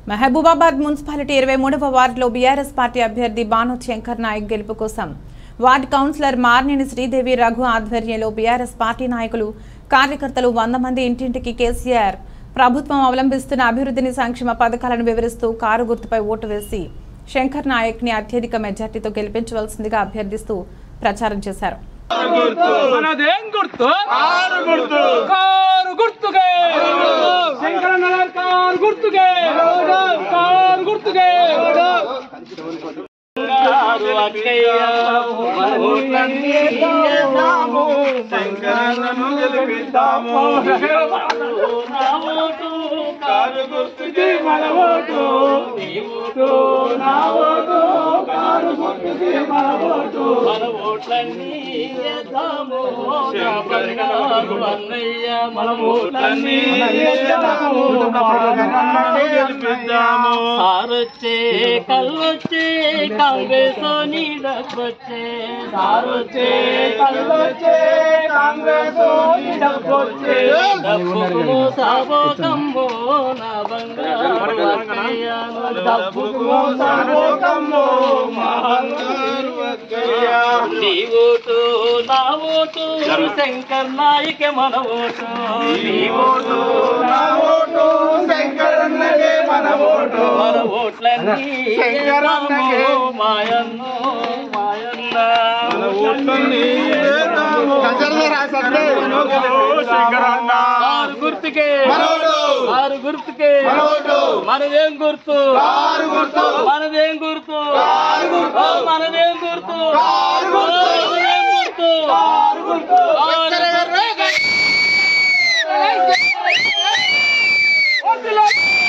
Mahabubabad municipality ఇరవై మూడవ వార్డులో బీఆర్ఎస్ పార్టీ అభ్యర్థి బాను శంకర్ నాయక్ గెలుపు కోసం వార్డు కౌన్సిలర్ మార్నేని శ్రీదేవి రఘు ఆధ్వర్యంలో బీఆర్ఎస్ పార్టీ నాయకులు కార్యకర్తలు వంద మంది ఇంటింటికి కేసీఆర్ ప్రభుత్వం అవలంబిస్తున్న అభివృద్ధిని సంక్షేమ పథకాలను వివరిస్తూ కారు గుర్తుపై ఓటు వేసి శంకర్ నాయక్ ని అత్యధిక మెజార్టీతో గెలిపించవలసిందిగా అభ్యర్థిస్తూ ప్రచారం చేశారు మనదేం గుర్తు కారు గుర్తు కారు గుర్తుకే శంకరన్న గారు కారు గుర్తుకే కారు గుర్తుకే శంకరన్నను గెలిపిద్దాము కారు గుర్తుకి మన ఓటు నీ ఓటు నా ఓటు కారు గుర్తుకే మన ఓటు మన ఓట్లన్నీ వేద్దాము నా బంగారు అన్నయ్య మన ఓట్లన్నీ వేద్దాము శంకరన్నను గెలిపిద్దాము సారొచ్చే కళ్ళొచ్చే కాంగ్రెస్ నీడకొచ్చే సారొచ్చే కళ్ళొచ్చే కాంగ్రెస్ డబ్బొచ్చే డబ్బుకు సాబో కంబో నా బంగారు అక్కయ్యను డబ్బుకు మోసపోకమ్మో మా బంగారు అక్కయ్య నీ ఓటు నా ఓటు శంకర్ నాయక మన ఓటు నీ ఓటు నా ఓటు శంకరన్నకే మన ఓటు మన ఓట్లన్నీ శంకరన్నకే. మాయన్నో మాయన్న మన ఓట్లన్నీ వేద్దాము. శంకరన్న ఆరు గుర్తుకే మనోడు ఆరు గుర్తుకే మనోడు మనదేం గుర్తు కారు గుర్తు మనదేం గుర్తు కారు గుర్తు. ఓ, మనదేం గుర్తు కారు గుర్తు. ఓ, మనదేం గుర్తు కారు గుర్తు ఆరు గుర్తు.